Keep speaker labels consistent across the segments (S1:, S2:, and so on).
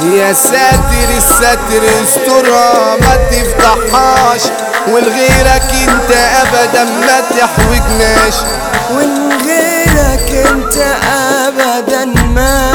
S1: يا ساتر الستر استرها ما تفتحهاش ولغيرك انت ابدا ما تحوجناش
S2: ومن غيرك انت ابدا ما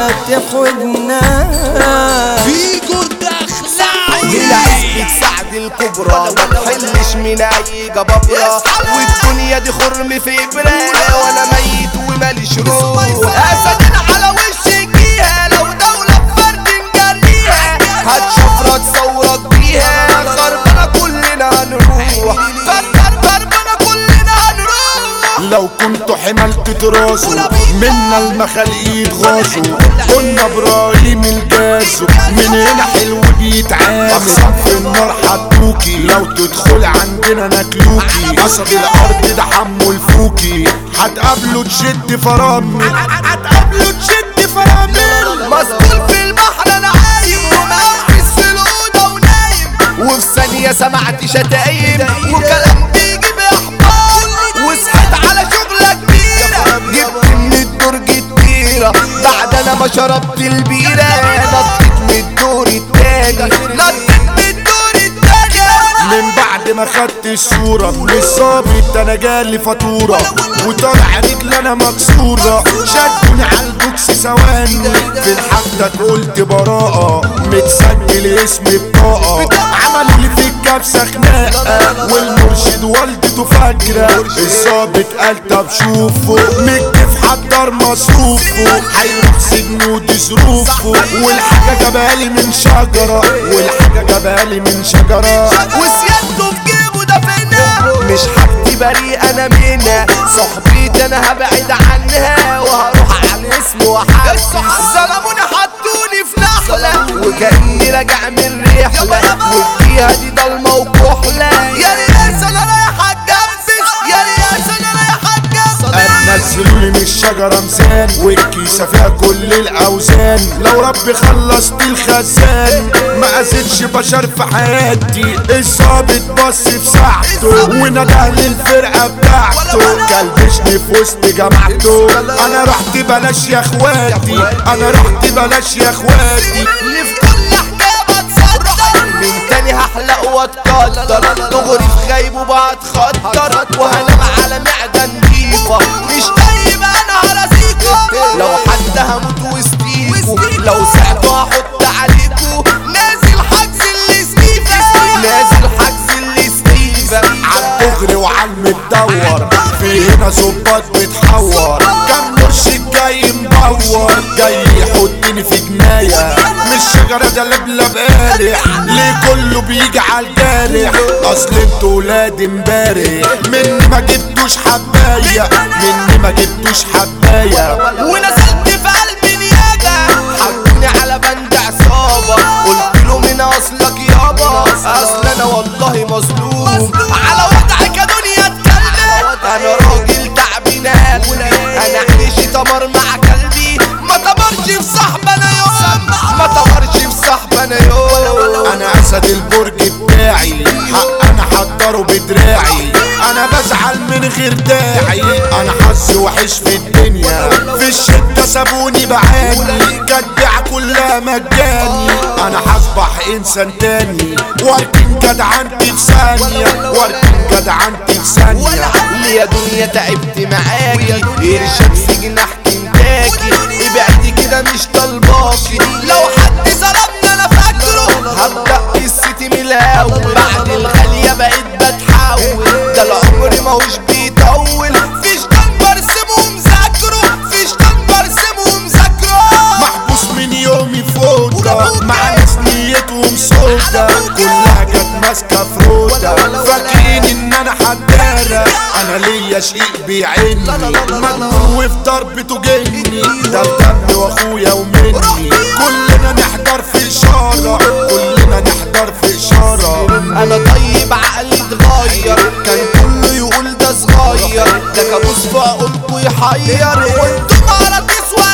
S2: تحوجناش
S3: فيجو الدخلاوي
S1: العزبة سعد الكبرى ما تحلش من اي جبابرة والدنيا دي خرم في ابرة وانا ميت وماليش روح اسد على وش الجيهة لو دولة بفرد نجريها هتشفرة تصورك بيها خربنا كلنا هنروح فكر خربنا كلنا هنروح
S4: لو كنت حملت تراسه منا المخاليق غاسوا كنا ابراهيم الجازو من هنا حلو بيتعامل اقسم في النار حطوكي لو تدخل عندنا ناكلوكي قصد الارض ده حمو الفوكي هتقابله تشد فرامل هتقابله تشد فرامل
S1: مسطول في البحر انا عايم ومقفز في الاوضه ونايم وفي ثانيه سمعت شتايم وكلام بيجي باحباط وصحيت على شغله كبيره جبت من الدرج التيره بعد انا ما شربت البيره نطيت من الدور التاني نطيت من الدور التاني
S4: من بعد ما خدت الصورة من الظابط انا جالي فاتورة وطالع رجل انا مكسورة شدوني على البوكس ثواني في الحفلة قلت براءة متسجل اسم بطاقة عملوا لي في الكبسة خناقة والمرشد والدته فاكرة الظابط قال طب شوفه مكتف حضر مصروفه هيروح سجن ودي ظروفه والحاجة جابالي من شجرة والحاجة جابالي من شجرة
S1: وسيادته في جيبه دفنا مش حاجتي بريء انا منها صحبيتي انا هبعد عنها وهروح على الاسم وحاسس ظلموني حطوني في نحلة وكأني راجع من رحلة والجيهة دي ضلمة وكحلة يا رياس انا رايح اتجبس يا رياس انا رايح اتجبس
S4: نزلوا لي من الشجرة ميزان والكيسة فيها كل الأوزان لو ربي خلصت الخزان ما أزيدش بشر في حياتي الظابط بص في ساعته ونده للفرقة بتاعته كلبشني في وسط جماعته أنا رحت بلاش يا إخواتي أنا رحت بلاش يا إخواتي
S1: اللي في كل حكاية بتصدر من تاني هحلق واتقدر دغري في غيب وبتخطر وهنام على معدة نضيفة مش طيب انا هرزيكوا لو حتى هموت وسطيكوا لو سعتوا هحط عليكوا نازل حجز اللي سنيفة نازل حجز اللي سنيفة
S4: عالدغري وعالمتدور في هنا ظباط بتحور كم مرشد جاي مدور جاي يحطني في جناية مش شجرة ده لبلب قارح ليه كله بيجي عالجارح اصل انتوا ولاد امبارح مني ما جبتوش حباية مني ما جبتوش حباية
S1: ونزلت في قلبي نياجة حطوني على بند عصابة قلت له من اصلك يابا اصل انا والله مظلوم على وضعك يا دنيا اتكلم انا راجل تعبين قلبي انا عيشي تمر مع كلبي ما تمرش في صاحب انا يوم ما تمرش في صاحب انا يوم
S4: انا اسد البرج بتاعي حق انا حضره بدراعي انا بزعل من غير داعي انا حظي وحش في الدنيا في الشدة سابوني بعاني كدع كلها مجاني انا هصبح انسان تاني واركن جدعنتي في ثانية واركن جدعنتي في ثانية
S1: ليه يا دنيا تعبت معاكي ارشاد في جناح كنتاكي ابعدي كده مش طالباكي لو حد ظلمني انا فاكره هبدأ قصتي من الاول بعد الغالية بقيت بتحول ده العمر ماهوش بيطول فيش كان برسمه ومذاكره فيش كان برسمه ومذاكره
S4: محبوس من يومي فوضى مع ناس نيتهم سودا كلها كانت ماسكه فروده فاكرين ان انا حدارة انا ليا شيء بيعني مجنون وفي ضربته جني ده الدم واخويا ومني كلنا نحضر في اشاره كلنا نحضر في اشاره
S1: انا طيب عقلي اتغير كان كله يقول ده صغير ده كابوس في عقولكوا يحير وانتم على تسوى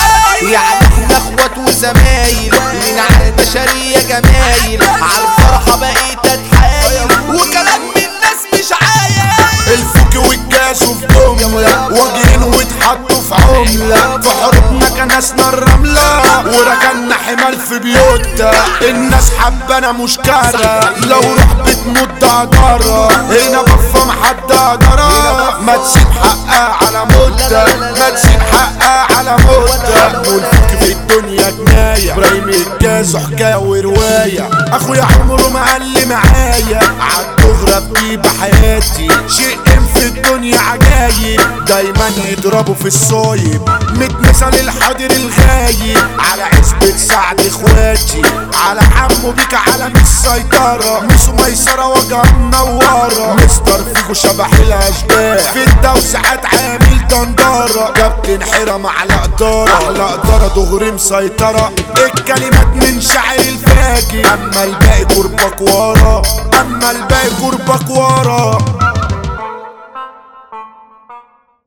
S1: زي يعني احنا اخوات وزمايل من على البشرية جمايل على الفرحة بقيت اتحايل وكلام من الناس مش عايل
S4: الفوك والجاز في جملة واجهين واتحطوا في عملة في حروبنا كنسنا الرملة وركنا حمال في بيوتها الناس حبانا مش كارة لو روح بتموت دجارة هنا بفهم حد قدرة ما تسيب حقها على مدة ما تسيب حقها على مدة والفك في الدنيا جناية ابراهيم الجاز حكاية ورواية اخويا عمره ما قال لي معايا عالدغرة بجيب حياتي شيء في الدنيا عجايب دايما يضربوا في الصايب متمثل الحاضر الغايب على عزبة سعد اخواتي على حمو بيك علم السيطرة مش ميسرة وجه منورة مستر فيكو شبح الاشباح في التوسعات عامل دندرة كابتن حرم على قدارة على قدارة دغري مسيطرة الكلمات من شاعر الفاجر اما الباقي قربك ورا اما الباقي قربك ورا